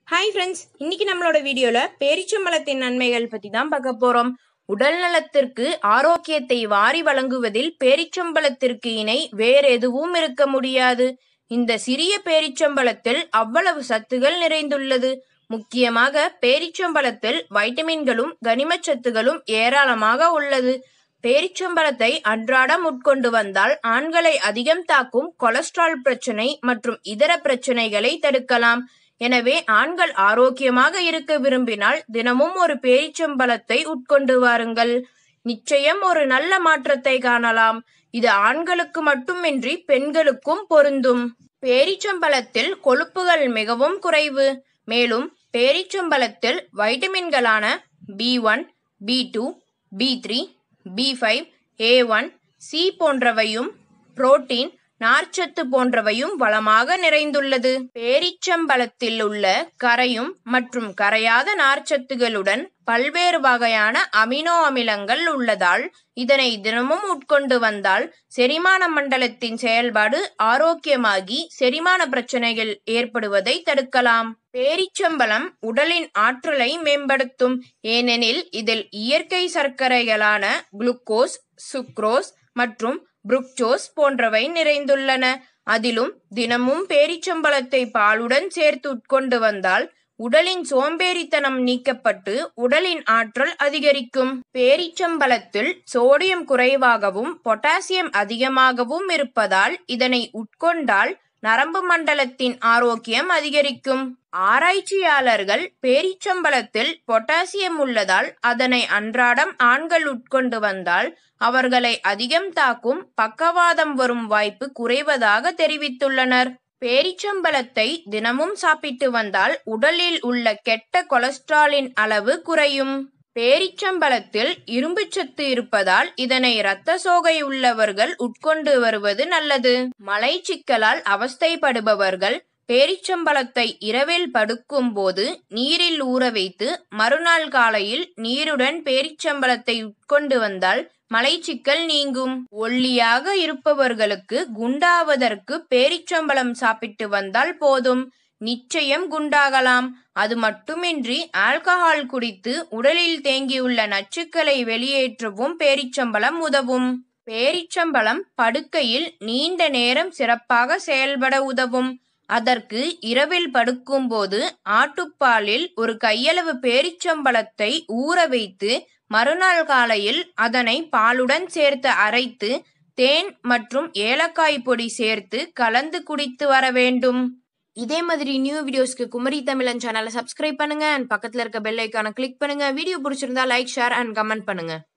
hi friends இன்னைக்கு நம்மளோட வீடியோல பேரிச்சம்பழத்தின் நன்மைகள் பத்தி தான் பார்க்க போறோம் உடல் நலத்திற்கு ஆரோக்கியத்தை வாரி வழங்குவதில் பேரிச்சம்பழத்திற்கு இணை வேற எதுவும் இருக்க முடியாது இந்த சிறிய பேரிச்சம்பழத்தில் அவ்வளவு சத்துகள் நிறைந்துள்ளது முக்கியமாக பேரிச்சம்பழத்தில் வைட்டமின்களும் கனிமச்சத்துகளும் ஏராளமாக உள்ளது பேரிச்சம்பழத்தை அன்றாடம் உட்கொண்டு வந்தால் ஆண்களை அதிகம் தாக்கும் கொலஸ்ட்ரால் பிரச்சனை மற்றும் இதர பிரச்சனைகளை தடுக்கலாம் எனவே ஆண்கள் ஆரோக்கியமாக இருக்க விரும்பினால் தினமும் ஒரு பேரிச்சம்பழத்தை உட்கொண்டு வாருங்கள் நிச்சயம் ஒரு நல்ல மாற்றத்தை காணலாம் இது ஆண்களுக்கு மட்டுமின்றி பெண்களுக்கும் பொருந்தும் பேரிச்சம்பழத்தில் கொழுப்புகள் மிகவும் குறைவு மேலும் பேரிச்சம்பழத்தில் வைட்டமின்களான B one B two B three B five A one C போன்றவையும் புரோட்டீன் நார்ச்சத்து போன்றவையும் வளமாக நிறைந்துள்ளது பேரிச்சம்பழத்தில் உள்ள கரையும் மற்றும் கரையாத நார்ச்சத்துகளுடன் பல்வேறு வகையான அமினோ அமிலங்கள் உள்ளதால் இதனை தினமும் உட்கொண்டு வந்தால் செரிமான மண்டலத்தின் செயல்பாடு ஆரோக்கியமாகி செரிமான பிரச்சனைகள் ஏற்படுவதை தடுக்கலாம் பேரிச்சம்பழம் உடலின் ஆற்றலை மேம்படுத்தும் ஏனெனில் இதில் இயற்கை சர்க்கரைகளான குளுக்கோஸ் சுக்ரோஸ் மற்றும் புருக்டோஸ் போன்றவை நிறைந்துள்ளன அதிலும் தினமும் பேரிச்சம்பழத்தை பாலுடன் சேர்த்து உட்கொண்டு வந்தால் உடலின் சோம்பேறித்தனம் நீக்கப்பட்டு உடலின் ஆற்றல் அதிகரிக்கும் பேரிச்சம்பழத்தில் சோடியம் குறைவாகவும் பொட்டாசியம் அதிகமாகவும் இருப்பதால் இதனை உட்கொண்டால் நரம்பு மண்டலத்தின் ஆரோக்கியம் அதிகரிக்கும் ஆராய்ச்சியாளர்கள் பேரிச்சம்பழத்தில் பொட்டாசியம் உள்ளதால் அதனை அன்றாடம் ஆண்கள் உட்கொண்டு வந்தால் அவர்களை அதிகம் தாக்கும் பக்கவாதம் வரும் வாய்ப்பு குறைவதாக தெரிவித்துள்ளனர் பேரிச்சம்பழத்தை தினமும் சாப்பிட்டு வந்தால் உடலில் உள்ள கெட்ட கொலஸ்ட்ராலின் அளவு குறையும் பேரிச்சம்பழத்தில் இரும்புச்சத்து இருப்பதால் இதனை இரத்த சோகை உள்ளவர்கள் உட்கொண்டு வருவது நல்லது மலைச்சிக்கலால் அவஸ்தைப்படுபவர்கள் பேரிச்சம்பழத்தை இரவில் படுக்கும் போது நீரில் ஊற வைத்து மறுநாள் காலையில் நீருடன் பேரிச்சம்பழத்தை உட்கொண்டு வந்தால் மலைச்சிக்கல் நீங்கும் ஒல்லியாக இருப்பவர்களுக்கு குண்டாவதற்கு பேரிச்சம்பழம் சாப்பிட்டு வந்தால் போதும் நிச்சயம் குண்டாகலாம் அது மட்டுமின்றி ஆல்கஹால் குடித்து உடலில் தேங்கியுள்ள நச்சுக்களை வெளியேற்றவும் பேரிச்சம்பழம் உதவும் பேரிச்சம்பழம் படுக்கையில் நீண்ட நேரம் சிறப்பாக செயல்பட உதவும் அதற்கு இரவில் படுக்கும்போது ஆட்டுப்பாலில் ஒரு கையளவு பேரிச்சம்பழத்தை ஊற வைத்து மறுநாள் காலையில் அதனை பாலுடன் சேர்த்து அரைத்து தேன் மற்றும் ஏலக்காய் பொடி சேர்த்து கலந்து குடித்து வர வேண்டும் இதே மாதிரி நியூ வீடியோஸ்க்கு குமரி தமிழன் சேனலை சப்ஸ்கிரைப் பண்ணுங்க அண்ட் பக்கத்தில் இருக்க பெல் ஐக்கானை கிளிக் பண்ணுங்க வீடியோ பிடிச்சிருந்தா லைக் ஷேர் அண்ட் கமெண்ட் பண்ணுங்க